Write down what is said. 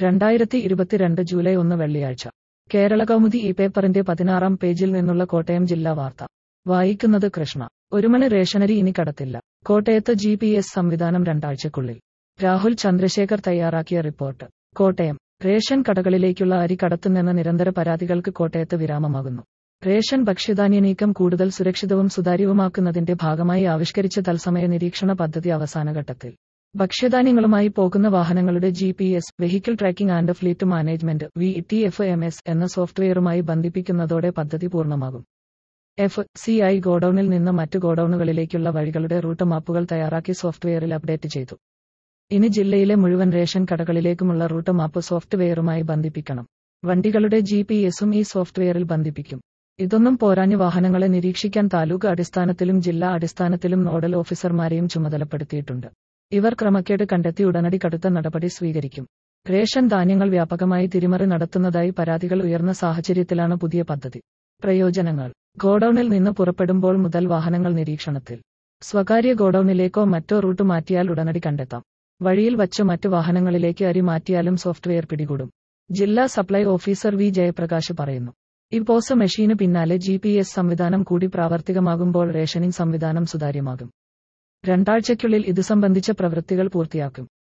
രണ്ടായിരത്തി ഇരുപത്തിരണ്ട് ജൂലൈ ഒന്ന് വെള്ളിയാഴ്ച കേരള കൗമുദി ഈ പേപ്പറിന്റെ പതിനാറാം പേജിൽ നിന്നുള്ള കോട്ടയം ജില്ലാ വാർത്ത വായിക്കുന്നത് കൃഷ്ണ ഒരുമണി റേഷനരി ഇനി കടത്തില്ല കോട്ടയത്ത് ജി പി എസ് സംവിധാനം രണ്ടാഴ്ചക്കുള്ളിൽ രാഹുൽ ചന്ദ്രശേഖർ തയ്യാറാക്കിയ റിപ്പോർട്ട് കോട്ടയം റേഷൻ കടകളിലേക്കുള്ള അരി കടത്തുന്നെന്ന നിരന്തര പരാതികൾക്ക് കോട്ടയത്ത് വിരാമമാകുന്നു റേഷൻ ഭക്ഷ്യധാന്യ നീക്കം കൂടുതൽ സുരക്ഷിതവും സുതാര്യവുമാക്കുന്നതിന്റെ ഭാഗമായി ആവിഷ്കരിച്ച തത്സമയ നിരീക്ഷണ പദ്ധതി അവസാനഘട്ടത്തിൽ ഭക്ഷ്യധാന്യങ്ങളുമായി പോകുന്ന വാഹനങ്ങളുടെ G P S vehicle tracking and fleet management V T F M S എന്ന സോഫ്റ്റ്വെയറുമായി ബന്ധിപ്പിക്കുന്നതോടെ പദ്ധതി പൂർണ്ണമാകും എഫ് സി ഐ ഗോഡൌണിൽ നിന്ന് മറ്റ് ഗോഡൌണുകളിലേക്കുള്ള വഴികളുടെ റൂട്ട് മാപ്പുകൾ തയ്യാറാക്കി സോഫ്റ്റ്വെയറിൽ അപ്ഡേറ്റ് ചെയ്തു ഇനി ജില്ലയിലെ മുഴുവൻ റേഷൻ കടകളിലേക്കുമുള്ള റൂട്ട് മാപ്പ് സോഫ്റ്റ്വെയറുമായി ബന്ധിപ്പിക്കണം വണ്ടികളുടെ ജി പി എസും ഈ സോഫ്റ്റ്വെയറിൽ ബന്ധിപ്പിക്കും ഇതൊന്നും പോരാഞ്ഞ് വാഹനങ്ങളെ നിരീക്ഷിക്കാൻ താലൂക്ക് അടിസ്ഥാനത്തിലും ജില്ലാ അടിസ്ഥാനത്തിലും നോഡൽ ഓഫീസർമാരെയും ചുമതലപ്പെടുത്തിയിട്ടുണ്ട് ഇവർ ക്രമക്കേട് കണ്ടെത്തി ഉടനടി കടുത്ത നടപടി സ്വീകരിക്കും റേഷൻ ധാന്യങ്ങൾ വ്യാപകമായി തിരിമറി നടത്തുന്നതായി പരാതികൾ ഉയർന്ന സാഹചര്യത്തിലാണ് പുതിയ പദ്ധതി പ്രയോജനങ്ങൾ ഗോഡൌണിൽ നിന്ന് പുറപ്പെടുമ്പോൾ മുതൽ വാഹനങ്ങൾ നിരീക്ഷണത്തിൽ സ്വകാര്യ ഗോഡൌണിലേക്കോ മറ്റോ റൂട്ട് മാറ്റിയാൽ ഉടനടി കണ്ടെത്താം വഴിയിൽ വച്ച് മറ്റ് വാഹനങ്ങളിലേക്ക് അരി മാറ്റിയാലും സോഫ്റ്റ്വെയർ പിടികൂടും ജില്ലാ സപ്ലൈ ഓഫീസർ വി ജയപ്രകാശ് പറയുന്നു ഈ പോസ് മെഷീന് പിന്നാലെ ജി പി എസ് സംവിധാനം കൂടി പ്രാവർത്തികമാകുമ്പോൾ റേഷനിംഗ് സംവിധാനം സുതാര്യമാകും രണ്ടാഴ്ചയ്ക്കുള്ളിൽ ഇതു സംബന്ധിച്ച പ്രവൃത്തികൾ പൂർത്തിയാക്കും